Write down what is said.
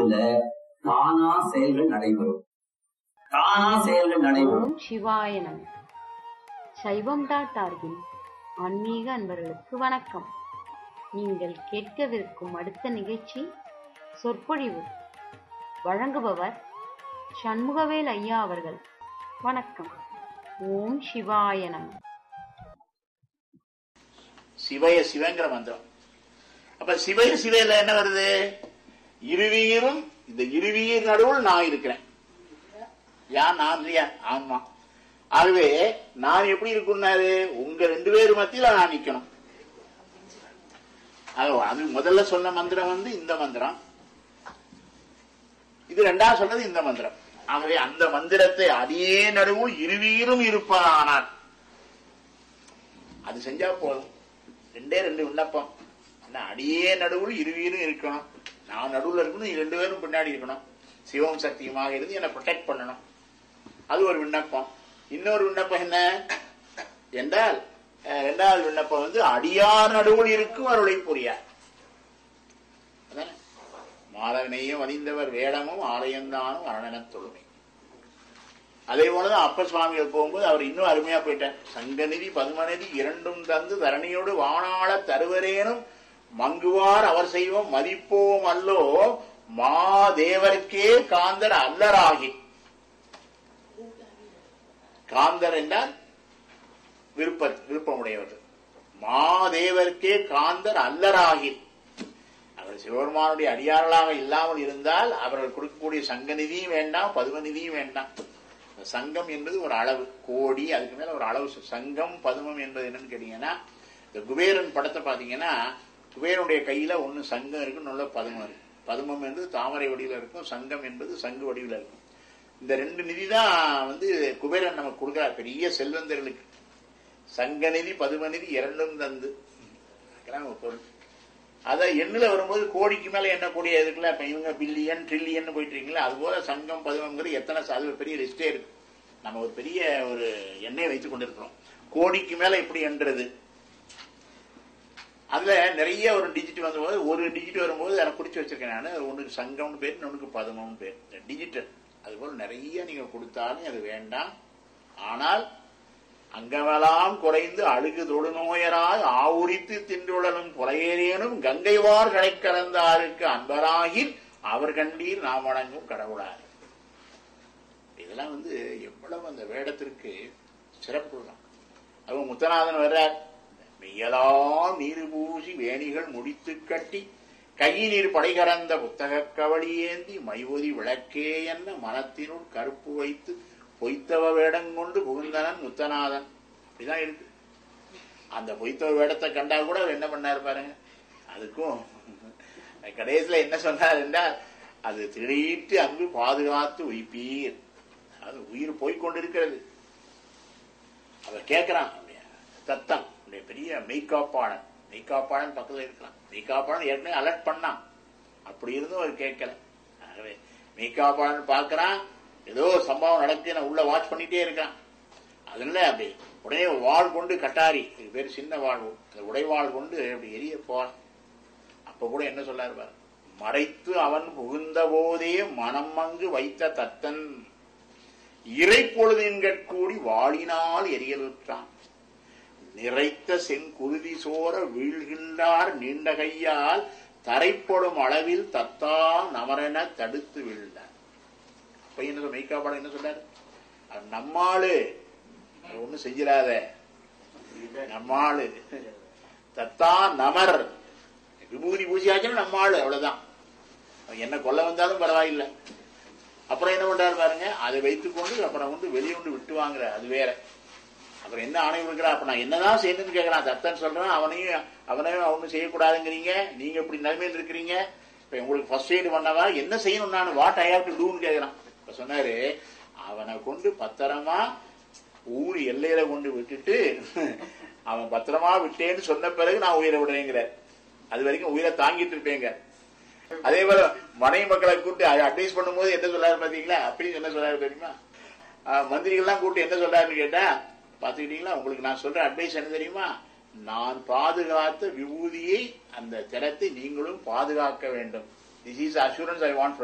வாழ்க்கையில தானா செயல்கள் நடைபெறும் தானா செயல்கள் நடைபெறும் ஓம் சிவாய நம சைவம் டாட் ஆர்கின் ஆன்மீக அன்பர்களுக்கு வணக்கம் நீங்கள் கேட்கவிருக்கும் அடுத்த நிகழ்ச்சி சொற்பொழிவு வழங்குபவர் சண்முகவேல் ஐயா அவர்கள் வணக்கம் ஓம் சிவாய நம சிவய சிவங்கிற மந்திரம் அப்ப சிவய சிவையில என்ன வருது இருவீரும் இந்த இருவீர் நடுவில் நான் இருக்கிறேன் யான் நான் இல்லையா ஆமா ஆகவே நான் எப்படி இருக்குன்னாரு உங்க ரெண்டு பேர் மத்தியில நான் நிக்கணும் ஆக, அது முதல்ல சொன்ன மந்திரம் வந்து இந்த மந்திரம் இது ரெண்டாவது சொன்னது இந்த மந்திரம் ஆகவே அந்த மந்திரத்தை அடியே நடுவும் இருவீரும் இருப்பானார் அது செஞ்சா போதும் ரெண்டே ரெண்டு விண்ணப்பம் என்ன அடியே நடுவில் இருவீரும் இருக்கணும் நான் நடுவில் இருக்கணும் நீ ரெண்டு பேரும் பின்னாடி இருக்கணும் சிவம் சக்தியுமாக இருந்து என்னை ப்ரொடெக்ட் பண்ணணும் அது ஒரு விண்ணப்பம் இன்னொரு விண்ணப்பம் என்ன என்றால் அஹ், இரண்டாவது விண்ணப்பம் வந்து அடியார் நடுவில் இருக்கும் அருளை புரியார் அதானே? மாலவனையும் வணிந்தவர் வேடமும் ஆலயந்தானும் அரணனத் தொழுமை அதே போலதான் அப்ப சுவாமிகள் போகும்போது அவர் இன்னும் அருமையா போயிட்டார் சங்கநிதி பதுமநிதி இரண்டும் தந்து தரணியோடு வாணாள தருவரேனும் மங்குவார் அவர் செய்வோம் மதிப்போம் அல்லோ மாதேவர்க்கே காந்தர் அல்லராகி காந்தர் என்றால் விருப்ப விருப்பமுடையவர் மாதேவர்க்கே காந்தர் அல்லராகி அவர் சிவபெருமானுடைய அடியார்களாக இல்லாமல் இருந்தால் அவர்கள் கொடுக்கக்கூடிய சங்க நிதியும் வேண்டாம் பதும நிதியும் வேண்டாம் இந்த சங்கம் என்பது ஒரு அளவு கோடி அதுக்கு மேல ஒரு அளவு சொ- சங்கம் பதுமம் என்பது என்னன்னு கேட்டீங்கன்னா இந்த குபேரன் படத்தை பாத்தீங்கன்னா குபேரனுடைய கையில ஒண்ணு சங்கம் இருக்கு இன்னொன்னு பதுமம் இருக்கு பதுமம் என்பது தாமரை வடிவில் இருக்கும் சங்கம் என்பது சங்கு வடிவில் இருக்கும் இந்த ரெண்டு நிதி தான் வந்து குபேரன் நமக்கு கொடுக்கிறார் பெரிய செல்வந்தர்களுக்கு சங்க நிதி பதும நிதி இரண்டும் தந்து இதெல்லாம் ஒரு பொருள் அதை எண்ணில் வரும்போது கோடிக்கு மேல எண்ணக்கூடிய இதுக்குள்ள இப்ப இவங்க பில்லியன் ட்ரில்லியன் போயிட்டு இருக்கீங்களா அது போல சங்கம் பதிவங்கிறது எத்தனை ச- அது ஒரு பெரிய லிஸ்டே இருக்கு நம்ம ஒரு பெரிய ஒரு எண்ணெய் வைத்துக் கொண்டிருக்கிறோம் கோடிக்கு மேல எப்படி என்றது அதுல நிறைய ஒரு டிஜிட் வந்தபோது ஒரு டிஜிட் வரும்போது எனக்கு குறிச்சு வச்சிருக்கேன் நான் ஒண்ணுக்கு சங்கம்னு பேர் இன்னொன்னுக்கு பதமம்னு பேர் டிஜிட்டல் அதுபோல் நிறைய நீங்க கொடுத்தாலும் அது வேண்டாம் ஆனால் அங்கமெல்லாம் குறைந்து அழுகு தொழுநோயராய் ஆவுரித்து தின்றுழலும் புலையேறேனும் கங்கைவார் கடை கலந்தாருக்கு அன்பராகில் அவர் கண்டீர் நாம் வணங்கும் கடவுளார் இதெல்லாம் வந்து எவ்வளவு அந்த வேடத்திற்கு சிறப்பு தான் அவங்க முத்தநாதன் வர்றார் மெய்யலாம் நீர் பூசி வேணிகள் முடித்து கட்டி கையினீர் படைகறந்த புத்தகக் கவளி ஏந்தி மைவொதி விளக்கே என்ன மனத்தினுள் கருப்பு வைத்து பொய்த்தவ வேடங்கொண்டு புகுந்தனன் முத்தநாதன் அப்படிதான் இருக்கு அந்த பொய்த்தவ வேடத்தை கண்டா கூட அவர் என்ன பண்ணாரு பாருங்க அதுக்கும் கடைசியில என்ன சொன்னார் என்றால் அது திடீட்டு அங்கு பாதுகாத்து உயிப்பீர் அது உயிர் போய்க்கொண்டிருக்கிறது அவர் கேட்கிறான் அப்படியே, தத்தம் அப்படியே பெரிய மெய்காப்பாளன் மெய்காப்பாளன் பக்கத்துல இருக்கிறான் மெய்காப்பாளன் ஏற்கனவே அலர்ட் பண்ணான் அப்படி இருந்தும் அவர் கேட்கல ஆகவே மெய்காப்பாளன் பார்க்கறான் ஏதோ ஒரு சம்பவம் நடக்கு நான் உள்ள வாட்ச் பண்ணிட்டே இருக்கான் அதனால அப்படி உடனே வாள் கொண்டு கட்டாரி இது பேர் சின்ன வாழ்வு அந்த உடைவாள் கொண்டு அப்படி எரிய போறான் அப்ப கூட என்ன சொல்லாரு பாரு மறைத்து அவன் புகுந்த போதே மனம் அங்கு வைத்த தத்தன் இறை பொழுதின்கட்கூடி வாளினால் எரியலுற்றான் நிறைத்த செங்குருதி சோர வீழ்கின்றார் நீண்ட கையால் தரைப்படும் அளவில் தத்தா நமரென தடுத்து வீழ்ந்தார் அப்ப என்ன சொல்ற மெய்காப்பாடு என்ன சொல்றாரு அவர் நம்மாளு ஒண்ணு செஞ்சிடாத நம்மாளு தத்தா நமர் விபூதி பூஜையாச்சுன்னா நம்மாளு அவ்வளவுதான் அவன் என்ன கொல்ல வந்தாலும் பரவாயில்லை அப்புறம் என்ன பண்றாரு பாருங்க அதை வைத்துக்கொண்டு அப்புறம் வந்து வெளியே கொண்டு விட்டு வாங்குற அது வேற அப்புறம் என்ன ஆணை கொடுக்குறா அப்ப நான் என்னதான் செய்யணும்னு கேட்கறான் தத்தன் சொல்றான் அவனையும் அவனையும் அவனும் செய்யக்கூடாதுங்கிறீங்க நீங்க இப்படி நிலைமையில் இருக்கிறீங்க இப்ப உங்களுக்கு ஃபர்ஸ்ட் எய்டு பண்ணவா என்ன செய்யணும் நான் வாட் ஐ ஹேவ் டு டூன்னு கேட்கறான் இப்ப சொன்னாரு அவனை கொண்டு பத்திரமா ஊர் எல்லையில கொண்டு விட்டுட்டு அவன் பத்திரமா விட்டேன்னு சொன்ன பிறகு நான் உயிரை விடுறேங்கிறார் அது வரைக்கும் உயிரை தாங்கிட்டு இருப்பேங்க அதே போல மனைவி மக்களை கூப்பிட்டு அட்வைஸ் பண்ணும்போது என்ன சொல்றாரு பாத்தீங்களா அப்படின்னு என்ன சொல்றாரு தெரியுமா ஆஹ் மந்திரிகள்லாம் கூப்பிட்டு என்ன சொல்றாருன்னு கேட்டா பாத்துக்கிட்டீங்களா உங்களுக்கு நான் சொல்ற அட்வைஸ் என்ன தெரியுமா நான் பாதுகாத்த விபூதியை அந்த திறத்தை நீங்களும் பாதுகாக்க வேண்டும் this is assurance I want